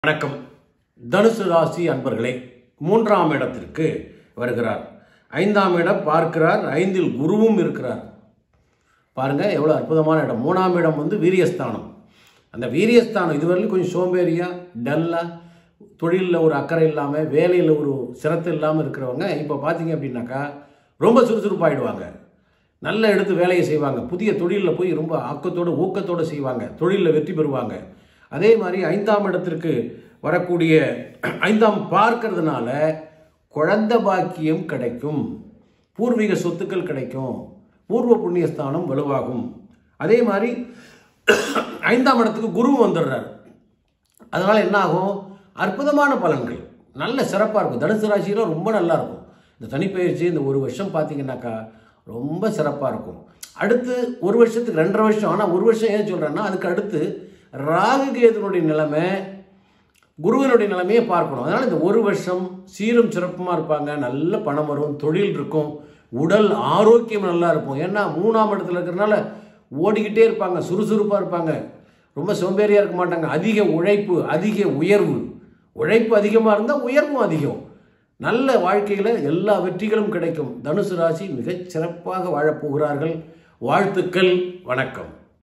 வணக்கம் தனுசு ராசி அன்பர்களே மூன்றாம் இடத்திற்கு வருகிறார் ஐந்தாம் இடம் பார்க்கிறார் ஐந்தில் குருவும் இருக்கிறார் பாருங்க எவ்வளோ அற்புதமான இடம் மூணாம் இடம் வந்து வீரியஸ்தானம் அந்த வீரியஸ்தானம் இதுவரையிலும் கொஞ்சம் சோம்பேறியா டல்லா தொழிலில் ஒரு அக்கறை இல்லாமல் வேலையில் ஒரு சிரத்து இல்லாமல் இருக்கிறவங்க இப்போ பார்த்தீங்க அப்படின்னாக்கா ரொம்ப சுறுசுறுப்பாயிடுவாங்க நல்ல எடுத்து வேலையை செய்வாங்க புதிய தொழிலில் போய் ரொம்ப ஆக்கத்தோடு ஊக்கத்தோடு செய்வாங்க தொழிலில் வெற்றி பெறுவாங்க அதே மாதிரி ஐந்தாம் இடத்திற்கு வரக்கூடிய ஐந்தாம் பார்க்கறதுனால குழந்த பாக்கியம் கிடைக்கும் பூர்வீக சொத்துக்கள் கிடைக்கும் பூர்வ புண்ணியஸ்தானம் வலுவாகும் அதே மாதிரி ஐந்தாம் இடத்துக்கு குரு வந்துடுறார் அதனால் என்ன ஆகும் அற்புதமான பலன்கள் நல்ல சிறப்பாக இருக்கும் தனுசு ராசியில் ரொம்ப நல்லா இருக்கும் இந்த தனிப்பயிற்சி இந்த ஒரு வருஷம் பார்த்தீங்கன்னாக்கா ரொம்ப சிறப்பாக இருக்கும் அடுத்து ஒரு வருஷத்துக்கு ரெண்டரை வருஷம் ஆனால் ஒரு வருஷம் ஏன் சொல்கிறேன்னா அதுக்கு அடுத்து ராகு கேதுனுடைய நிலைமை குருவினுடைய நிலைமையை பார்க்கணும் அதனால் இந்த ஒரு வருஷம் சீரும் சிறப்புமாக இருப்பாங்க நல்ல பணம் வரும் தொழில் இருக்கும் உடல் ஆரோக்கியம் நல்லா இருக்கும் ஏன்னா மூணாம் இடத்துல இருக்கிறனால ஓடிக்கிட்டே இருப்பாங்க சுறுசுறுப்பாக இருப்பாங்க ரொம்ப சோம்பேறியாக இருக்க மாட்டாங்க அதிக உழைப்பு அதிக உயர்வு உழைப்பு அதிகமாக இருந்தால் உயர்வும் அதிகம் நல்ல வாழ்க்கையில் எல்லா வெற்றிகளும் கிடைக்கும் தனுசு ராசி மிகச் சிறப்பாக வாழப் போகிறார்கள் வாழ்த்துக்கள் வணக்கம்